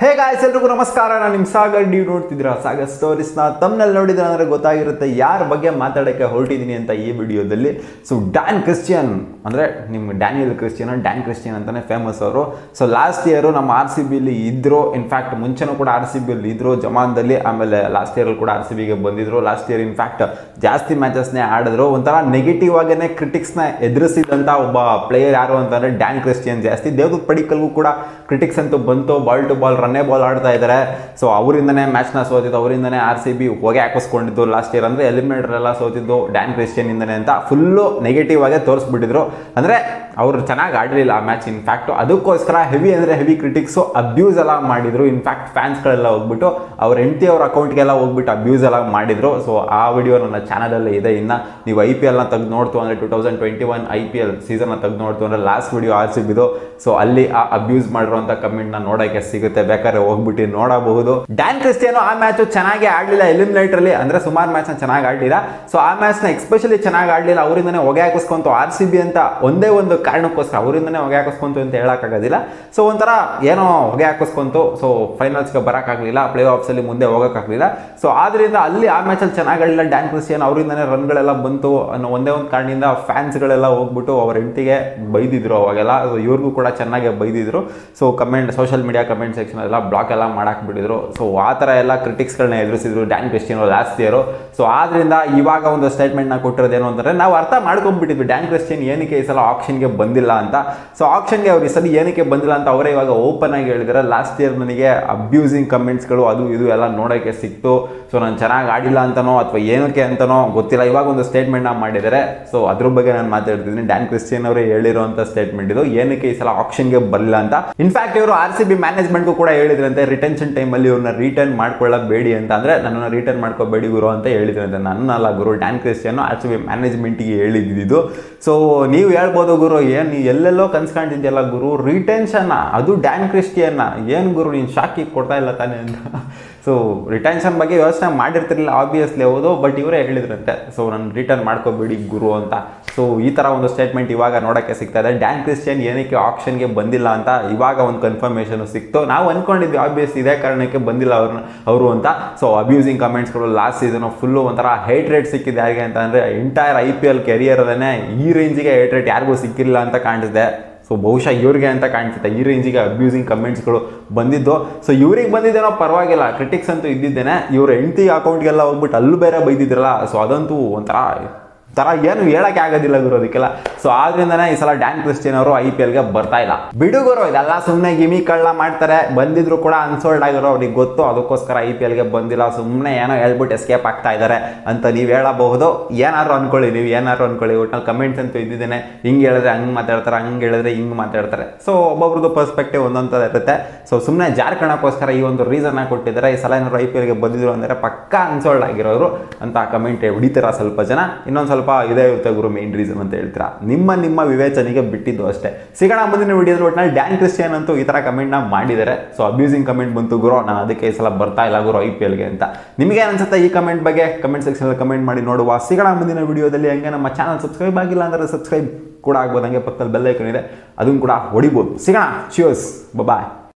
hey guys ಎಲ್ರಿಗೂ ನಮಸ್ಕಾರ ನಾನು ನಿಮ್ಮ ಸಾಗರ್ ನೀವು ನೋಡ್ತಿದ್ದೀರಾ ಸಾಗರ್ ಸ್ಟೋರೀಸ್ನ ತಮ್ಮನಲ್ಲಿ ನೋಡಿದ್ರೆ ಅಂದರೆ ಗೊತ್ತಾಗಿರುತ್ತೆ ಯಾರ ಬಗ್ಗೆ ಮಾತಾಡೋಕ್ಕೆ ಹೊರಟಿದ್ದೀನಿ ಅಂತ ಈ ವಿಡಿಯೋದಲ್ಲಿ ಸೊ ಡ್ಯಾನ್ ಕ್ರಿಶ್ಚಿಯನ್ ಅಂದರೆ ನಿಮ್ಮ ಡ್ಯಾನಿಯಲ್ ಕ್ರಿಶ್ಚಿಯನ್ ಡ್ಯಾನ್ ಕ್ರಿಶ್ಚಿಯನ್ ಅಂತಲೇ ಫೇಮಸ್ ಅವರು ಸೊ ಲಾಸ್ಟ್ ಇಯರು ನಮ್ಮ ಆರ್ ಸಿ ಬಿಲಿ ಇದ್ರು ಇನ್ಫ್ಯಾಕ್ಟ್ ಮುಂಚೆನೂ ಕೂಡ ಆರ್ ಸಿ ಬಿಲಿ ಇದ್ರು ಜಮಾನ್ದಲ್ಲಿ ಆಮೇಲೆ ಲಾಸ್ಟ್ ಇಯರ್ ಕೂಡ ಆರ್ ಸಿ ಬಿಗೆ ಬಂದಿದ್ರು ಲಾಸ್ಟ್ ಇಯರ್ ಇನ್ಫ್ಯಾಕ್ಟ್ ಜಾಸ್ತಿ ಮ್ಯಾಚಸ್ನೇ ಆಡಿದ್ರು ಒಂಥರ ನೆಗೆಟಿವ್ ಆಗೇನೆ ಕ್ರಿಟಿಕ್ಸ್ನ ಎದುರಿಸಿದಂಥ ಒಬ್ಬ ಪ್ಲೇಯರ್ ಯಾರು ಅಂತಂದರೆ ಡ್ಯಾನ್ ಕ್ರಿಶ್ಚಿಯನ್ ಜಾಸ್ತಿ ದೇವದೂತ್ ಪಡಿಕಲ್ಗೂ ಕೂಡ ಕ್ರಿಟಿಕ್ಸ್ ಅಂತೂ ಬಂತು ಬಾಲ್ ಟು ಬಾಲ್ ರನ್ನೇ ಬಾಲ್ ಆಡ್ತಾ ಇದ್ದಾರೆ ಸೊ ಅವರಿಂದನೇ ಮ್ಯಾಚ್ನ ಸೋತಿದ್ದು ಅವರಿಂದನೇ ಆರ್ ಸಿ ಬಿ ಹೊಗೆ ಹಾಕಿಸ್ಕೊಂಡಿದ್ದು ಲಾಸ್ಟ್ ಇಯರ್ ಅಂದರೆ ಎಲಿಮಿನೇಟರ್ ಎಲ್ಲ ಸೋತಿದ್ದು ಡ್ಯಾನ್ ಕ್ರಿಶ್ಚಿಯನ್ ಇಂದನೇ ಅಂತ ಫುಲ್ಲು ನೆಗೆಟಿವ್ ಆಗೇ ತೋರಿಸ್ಬಿಟ್ಟಿದ್ರು ಅಂದರೆ ಅವರು ಚೆನ್ನಾಗಿ ಆಡಲಿಲ್ಲ ಆ ಮ್ಯಾಚ್ ಇನ್ಫ್ಯಾಕ್ಟ್ ಅದಕ್ಕೋಸ್ಕರ ಹೆವಿ ಅಂದರೆ ಹೆವಿ ಕ್ರಿಟಿಕ್ಸು ಅಬ್ಯೂಸ್ ಎಲ್ಲ ಮಾಡಿದ್ರು ಇನ್ಫ್ಯಾಕ್ಟ್ ಫ್ಯಾನ್ಸ್ಗಳೆಲ್ಲ ಹೋಗ್ಬಿಟ್ಟು ಅವ್ರ ಹೆಂಡತಿ ಅವ್ರ ಅಕೌಂಟ್ಗೆಲ್ಲ ಹೋಗ್ಬಿಟ್ಟು ಅಬ್ಯೂಸ್ ಎಲ್ಲ ಮಾಡಿದ್ರು ಸೊ ಆ ವಿಡಿಯೋ ನನ್ನ ಚಾನಲಲ್ಲೇ ಇದೆ ಇನ್ನು ನೀವು ಐ ಪಿ ಎಲ್ನ ತೆಗೆದು ನೋಡ್ತು ಅಂದರೆ two thousand twenty one I P L ಸೀಸನ್ನ ತೆಗೆದು ನೋಡ್ತು ಅಂದರೆ ಲಾಸ್ಟ್ ವಿಡಿಯೋ ಆರ್ ಸಿ ಬಿದು ಸೊ ಅಲ್ಲಿ ಆ ಅಬ್ಯೂಸ್ ಮಾಡಿರುವಂಥ ಕಮೆಂಟ್ನ ನೋಡೋಕ್ಕೆ ಸಿಗುತ್ತೆ ಬೇಕಾದ್ರೆ ಹೋಗ್ಬಿಟ್ಟು ನೋಡಬಹುದು ಡ್ಯಾನ್ ಕ್ರಿಸ್ಟಿಯನು ಆ ಮ್ಯಾಚು ಚೆನ್ನಾಗಿ ಆಡಲಿಲ್ಲ ಎಲಿಮಿನೇಟ್ರಲ್ಲಿ ಅಂದರೆ ಸುಮಾರು ಮ್ಯಾಚ್ನ ಚೆನ್ನಾಗಿ ಆಡಲಿಲ್ಲ ಸೊ ಆ ಮ್ಯಾಚ್ನ ಎಕ್ಸ್ಪೆಷಲಿ ಚೆನ್ನಾಗಿ ಆಡಲಿಲ್ಲ ಅವರಿಂದನೇ ಹೊಗೆ ಹಾಕಿಸ್ಕೊಂತು ಆರ್ ಸಿ ಬಿ ಅಂತ ಒಂದೇ ಒಂದು ಕಾರಣಕ್ಕೋಸ್ಕರ ಅವರಿಂದನೇ ಹೊಗೆ ಹಾಕಿಸ್ಕೊಂತು ಅಂತ ಹೇಳೋಕ್ಕಾಗೋದಿಲ್ಲ ಸೊ ಒಂಥರ ಏನೋ ಹೊಗೆ ಹಾಕಿಸ್ಕೊಂತು ಸೊ ಫೈನಲ್ಸ್ಗೆ ಬರೋಕ್ಕಾಗಲಿಲ್ಲ ಪ್ಲೇ ಆಫ್ಸಲ್ಲಿ ಮುಂದೆ ಹೋಗೋಕ್ಕಾಗಲಿಲ್ಲ ಸೊ ಆದ್ರಿಂದ ಅಲ್ಲಿ ಆ ಮ್ಯಾಚಲ್ಲಿ ಚೆನ್ನಾಗಿ ಆಡಲಿಲ್ಲ ಡ್ಯಾನ್ ಕ್ರಿಸ್ಟಿಯನ್ ಅವರಿಂದನೇ ರನ್ಗಳೆಲ್ಲ ಬಂತು ಅನ್ನೋ ಒಂದೇ ಒಂದು ಕಾರಣದಿಂದ ಫ್ಯಾನ್ಸ್ಗಳೆಲ್ಲ ಹೋಗ್ಬಿಟ್ಟು ಅವ್ರ ಹೆಂಡತಿಗೆ ಬೈದಿದ್ರು ಅವಾಗೆಲ್ಲ ಸೊ ಇವ್ರಿಗೂ ಕೂಡ ಚೆನ್ನಾಗಿ ಬೈದಿದ್ರು so comment social media comment section ಎಲ್ಲ ಬ್ಲಾಕ್ ಎಲ್ಲ ಮಾಡಾಕ್ಬಿಟ್ಟಿದ್ರು ಸೊ ಆ ಥರ ಎಲ್ಲ ಕ್ರಿಟಿಕ್ಸ್ಗಳನ್ನ ಎದುರಿಸಿದ್ರು Dan Christian last year so ಆದ್ರಿಂದ ಇವಾಗ ಒಂದು ಸ್ಟೇಟ್ಮೆಂಟ್ನ ಕೊಟ್ಟಿರೋದೇನು ಅಂತಂದರೆ ನಾವು ಅರ್ಥ ಮಾಡ್ಕೊಂಡ್ಬಿಟ್ಟಿದ್ವಿ ಡ್ಯಾನ್ ಕ್ರಿಸ್ಟಿಯನ್ ಏನಕ್ಕೆ ಈ ಸಲ ಆಪ್ಷನ್ಗೆ ಬಂದಿಲ್ಲ ಅಂತ ಸೊ ಆಪ್ಷನ್ಗೆ ಅವ್ರು ಈ ಸಲ ಏನಕ್ಕೆ ಬಂದಿಲ್ಲ ಅಂತ ಅವರೇ ಇವಾಗ ಓಪನ್ ಆಗಿ ಹೇಳಿದ್ದಾರೆ ಲಾಸ್ಟ್ ಇಯರ್ ನನಗೆ ಅಬ್ಯೂಸಿಂಗ್ ಕಮೆಂಟ್ಸ್ಗಳು ಅದು ಇದು ಎಲ್ಲ ನೋಡೋಕ್ಕೆ ಸಿಕ್ತು ಸೊ ನಾನು ಚೆನ್ನಾಗಿ ಆಡಿಲ್ಲ ಅಂತನೋ ಅಥವಾ ಏನಕ್ಕೆ ಅಂತನೋ ಗೊತ್ತಿಲ್ಲ ಇವಾಗ ಒಂದು ಸ್ಟೇಟ್ಮೆಂಟ್ನ ಮಾಡಿದ್ದಾರೆ ಸೊ ಅದ್ರ ಬಗ್ಗೆ ನಾನು ಮಾತಾಡ್ತಿದ್ದೀನಿ ಡ್ಯಾನ್ ಕ್ರಿಸ್ಟಿಯನ್ ಅವರೇ ಹೇಳಿರುವಂಥ ಸ್ಟೇಟ್ಮೆಂಟ್ ಇದು ಏನಕ್ಕೆ ಈ ಸಲ ಆಪ್ಷನ್ಗೆ ಬರಲಿಲ್ಲ ಅಂತ ಇನ್ಫ್ಯಾಕ್ಟ್ ಇವರು ಆರ್ ಸಿ ಬಿ ಮ್ಯಾನೇಜ್ಮೆಂಟ್ಗೂ ಕೂಡ ಹೇಳಿದ್ರಂತೆ ರಿಟೆನ್ಷನ್ ಟೈಮಲ್ಲಿ ಇವ್ರನ್ನ ರಿಟರ್ನ್ ಮಾಡ್ಕೊಳ್ಳಬೇಡಿ ಅಂತ ಅಂದರೆ ನನ್ನನ್ನು ರಿಟರ್ನ್ ಮಾಡ್ಕೋಬೇಡಿ ಗುರು ಅಂತ ಹೇಳಿದ್ರಂತೆ ನನ್ನಲ್ಲ ಗುರು Dan Christian R C B ಮ್ಯಾನೇಜ್ಮೆಂಟಿಗೆ ಹೇಳಿದ್ದು ಸೊ ನೀವು ಹೇಳ್ಬೋದು ಗುರು ಏನು ಎಲ್ಲೆಲ್ಲೋ ಕನ್ಸ್ಕೊಂಡಿದ್ಯಲ್ಲ ಗುರು ರಿಟೆನ್ಷನ್ ಅದು ಡ್ಯಾನ್ ಕ್ರಿಸ್ಟಿಯನ್ನ ಏನು ಗುರು ನೀನು ಶಾಕಿಗೆ ಕೊಡ್ತಾ ಇಲ್ಲ ತಾನೇ ಅಂತ ಸೊ ರಿಟೆನ್ಷನ್ ಬಗ್ಗೆ ಯೋಚನೆ ಮಾಡಿರ್ತಿರ್ಲಿಲ್ಲ ಆಬ್ವಿಯಸ್ಲಿ ಹೌದು ಬಟ್ ಇವರೇ ಹೇಳಿದ್ರಂತೆ ಸೊ ನಾನು ರಿಟರ್ನ್ ಮಾಡ್ಕೋಬೇಡಿ ಗುರು ಅಂತ ಸೊ ಈ ಥರ ಒಂದು ಸ್ಟೇಟ್ಮೆಂಟ್ ಇವಾಗ ನೋಡೋಕ್ಕೆ ಸಿಗ್ತಾ ಇದೆ ಡ್ಯಾನ್ ಕ್ರಿಸ್ಟಿಯನ್ ಏನಕ್ಕೆ ಆಪ್ಷನ್ಗೆ ಬಂದಿಲ್ಲ ಅಂತ ಇವಾಗ ಒಂದು ಕನ್ಫರ್ಮೇಷನ್ ಸಿಕ್ತು ನಾವು ಅಂದ್ಕೊಂಡಿದ್ವಿ ಆಬ್ವಿಯಸ್ ಇದೇ ಕಾರಣಕ್ಕೆ ಬಂದಿಲ್ಲ ಅವ್ರನ್ನ ಅವರು ಅಂತ ಸೊ ಅಬ್ಯೂಸಿಂಗ್ ಕಮೆಂಟ್ಸ್ಗಳು ಲಾಸ್ಟ್ ಸೀಸನ್ ಫುಲ್ಲು ಒಂಥರ ಹೇಟ್ ರೇಟ್ ಸಿಕ್ಕಿದೆ ಯಾರಿಗೆ ಅಂತ ಅಂದರೆ ಎಂಟೈರ್ ಐ ಪಿ ಎಲ್ ಕೆರಿಯರಲ್ಲೇ ಈ ರೇಂಜಿಗೆ ಹೇಟ್ ರೇಟ್ ಯಾರಿಗೂ ಸಿಕ್ಕಿಲ್ಲ ಅಂತ ಕಾಣಿಸಿದೆ ಸೊ ಬಹುಶಃ ಇವ್ರಿಗೆ ಅಂತ ಕಾಣಿಸುತ್ತೆ ಈ ರೇಂಜಿಗೆ ಅಬ್ಯೂಸಿಂಗ್ ಕಮೆಂಟ್ಸ್ಗಳು ಬಂದಿದ್ದು ಸೊ ಇವ್ರಿಗೆ ಬಂದಿದ್ದೇನೋ ಪರವಾಗಿಲ್ಲ ಕ್ರಿಟಿಕ್ಸ್ ಅಂತೂ ಇದ್ದಿದ್ದೇನೆ ಇವ್ರ ಹೆಂಡತಿ ಅಕೌಂಟ್ಗೆಲ್ಲ ಹೋಗ್ಬಿಟ್ಟು ಅಲ್ಲೂ ಬೇರೆ ಬೈದಿದ್ರಲ್ಲ ಸೊ ಅದಂತೂ ಒಂಥರ ತರ ಏನು ಹೇಳಕ್ಕೆ ಆಗೋದಿಲ್ಲ ಗುರು ಅದಕ್ಕೆಲ್ಲ ಸೊ ಆದ್ರಿಂದನೇ ಈ ಸಲ ಡ್ಯಾನ್ ಕ್ರಿಸ್ಟಿಯನ್ ಅವರು ಐ ಪಿ ಎಲ್ಗೆ ಬರ್ತಾ ಇಲ್ಲ ಬಿಡು ಗುರು ಇದೆಲ್ಲ ಸುಮ್ಮನೆ ಗಿಮಿ ಕಳ್ಳ ಮಾಡ್ತಾರೆ ಬಂದಿದ್ರು ಕೂಡ ಅನ್ಸೋಲ್ಡ್ ಆಗಿರೋ ಅವ್ರಿಗೆ ಗೊತ್ತು ಅದಕ್ಕೋಸ್ಕರ ಐ ಪಿ ಎಲ್ಗೆ ಬಂದಿಲ್ಲ ಸುಮ್ಮನೆ ಏನೋ ಹೇಳ್ಬಿಟ್ಟು ಎಸ್ಕೇಪ್ ಆಗ್ತಾ ಇದ್ದಾರೆ ಅಂತ ನೀವು ಹೇಳಬಹುದು ಏನಾದ್ರು ಅನ್ಕೊಳ್ಳಿ ನೀವು ಏನಾದ್ರು ಅನ್ಕೊಳ್ಳಿ ಒಟ್ನಲ್ಲಿ ಕಮೆಂಟ್ಸ್ ಅಂತೂ ಇದ್ದಿದ್ದೇನೆ ಹಿಂಗೆ ಹೇಳಿದ್ರೆ ಹಂಗೆ ಮಾತಾಡ್ತಾರೆ ಹಂಗೆ ಹೇಳಿದ್ರೆ ಹಿಂಗೆ ಮಾತಾಡ್ತಾರೆ ಸೊ ಒಬ್ಬೊಬ್ರದ್ದು ಪರ್ಸ್ಪೆಕ್ಟಿವ್ ಒಂದೊಂದು ಇರುತ್ತೆ ಸೊ ಸುಮ್ಮನೆ ಜಾರ್ಕಣಕ್ಕೋಸ್ಕರ ಈ ಒಂದು ರೀಸನ್ ಕೊಟ್ಟಿದ್ದಾರೆ ಈ ಸಲ ಏನಾದ್ರು ಐ ಪಿ ಎಲ್ಗೆ ಬಂದಿದ್ರು ಅಂದರೆ ಪಕ್ಕಾ ಅನ್ಸೋಲ್ಡ್ ಆಗಿರೋರು ಅಂತ ಕಮೆಂಟ್ ಹೊಡಿತೀರ ಸ್ವಲ್ಪ ಜನ ಇನ್ನೊಂದು ಸ್ವಲ್ಪ ಇದೇ ಇರುತ್ತೆ ಗುರು ಮೇನ್ ರೀಸನ್ ಅಂತ ಹೇಳ್ತೀರಾ ನಿಮ್ಮ ನಿಮ್ಮ ವಿವೇಚನೆಗೆ ಬಿಟ್ಟಿದ್ದು ಅಷ್ಟೇ ಸಿಗೋಣ ಮುಂದಿನ ವಿಡಿಯೋದಲ್ಲಿ ಒಟ್ಟಿನಲ್ಲಿ ಡ್ಯಾನ್ ಕ್ರಿಸ್ಟಿಯನ್ ಅಂತೂ ಈ ಥರ ಕಮೆಂಟ್ನ ಮಾಡಿದ್ದಾರೆ ಸೊ ಅಬ್ಯೂಸಿಂಗ್ ಕಮೆಂಟ್ ಬಂತು ಗುರು ನಾನು ಅದಕ್ಕೆ ಈ ಸಲ ಬರ್ತಾ ಇಲ್ಲ ಗುರು ಐ ಪಿ ಎಲ್ಗೆ ಅಂತ ನಿಮಗೆ ಅನ್ಸುತ್ತೆ ಈ ಕಮೆಂಟ್ ಬಗ್ಗೆ ಕಮೆಂಟ್ ಸೆಕ್ಷನಲ್ಲಿ ಕಮೆಂಟ್ ಮಾಡಿ ನೋಡುವ ಸಿಗೋಣ ಮುಂದಿನ ವಿಡಿಯೋದಲ್ಲಿ ಹಂಗೆ ನಮ್ಮ ಚಾನಲ್ ಸಬ್ಸ್ಕ್ರೈಬ್ ಆಗಿಲ್ಲ ಅಂದರೆ ಸಬ್ಸ್ಕ್ರೈಬ್ ಕೂಡ ಆಗ್ಬೋದು ಹಂಗೆ ಪಕ್ಕದಲ್ಲಿ ಬೆಲ್ ಐಕನ್ ಇದೆ ಅದನ್ನು ಕೂಡ ಹೊಡಿಬೋದು ಸಿಗೋಣ ಶಿವಸ್ ಬಾಯ್